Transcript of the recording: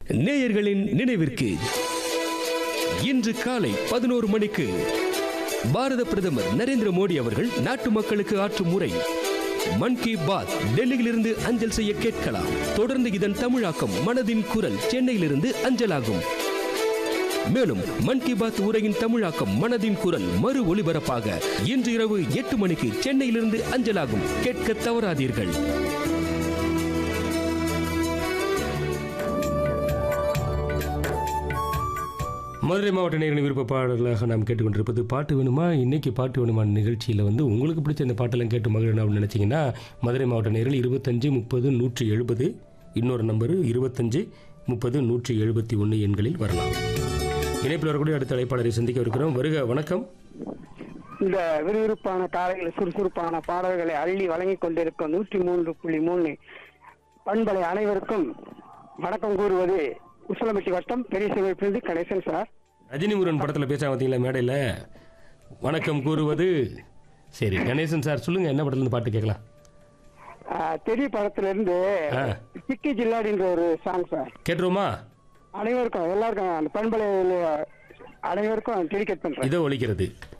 நேயர்களின் நினைவிற்கு இன்று காலை பதினோரு மணிக்கு பாரத பிரதமர் நரேந்திர மோடி அவர்கள் நாட்டு மக்களுக்கு ஆற்றும் உரை மன் கி பாத் டெல்லியிலிருந்து அஞ்சல் செய்ய கேட்கலாம் தொடர்ந்து இதன் தமிழாக்கம் மனதின் குரல் சென்னையிலிருந்து அஞ்சலாகும் மேலும் மன் கி பாத் உரையின் தமிழாக்கம் மனதின் குரல் மறு ஒளிபரப்பாக இன்று இரவு எட்டு மணிக்கு சென்னையிலிருந்து அஞ்சலாகும் கேட்க தவறாதீர்கள் மதுரை மாவட்ட நேரின் விருப்ப பாடலாக நாம் கேட்டுக்கொண்டிருப்பது பாட்டு வேணுமா இன்னைக்கு பாட்டு வேணுமா நிகழ்ச்சியில் வந்து உங்களுக்கு பிடிச்ச இந்த பாட்டெல்லாம் கேட்டு மகிழணும் அப்படின்னு நினச்சிங்கன்னா மதுரை மாவட்ட நேரில் இருபத்தஞ்சு முப்பது நூற்றி எழுபது இன்னொரு நம்பரு இருபத்தஞ்சு முப்பது நூற்றி எழுபத்தி ஒன்று எண்களில் வரலாம் இணைப்பில் வரக்கூடிய அடுத்த அழைப்பாளரை சந்திக்க இருக்கிறோம் வருக வணக்கம் இந்த விறுவிறுப்பான காலையில் சுறுசுறுப்பான பாடல்களை அள்ளி வழங்கிக் கொண்டிருக்கும் நூற்றி மூன்று புள்ளி மூணு பண்பலை அனைவருக்கும் வணக்கம் கூறுவது உசலம்பட்டி வட்டம் பெரிய சிவப்பிலிருந்து கணேசன் சார் ரஜினி முருகன் படத்தில் பேச பார்த்தீங்களா மேடையில் வணக்கம் கூறுவது சரி கணேசன் சார் சொல்லுங்கள் என்ன படத்துலேருந்து பாட்டு கேட்கலாம் ஆஹ், தெரிய படத்திலிருந்து ஆ. சிக்கி ஜில்லாடின்ற ஒரு சாங் சார் கேட்டுருவோமா அனைவருக்கும் எல்லாருக்கும் அந்த பண்பலை அனைவருக்கும் டெடிகேட் பண்றேன் இதோ ஒழிக்கிறது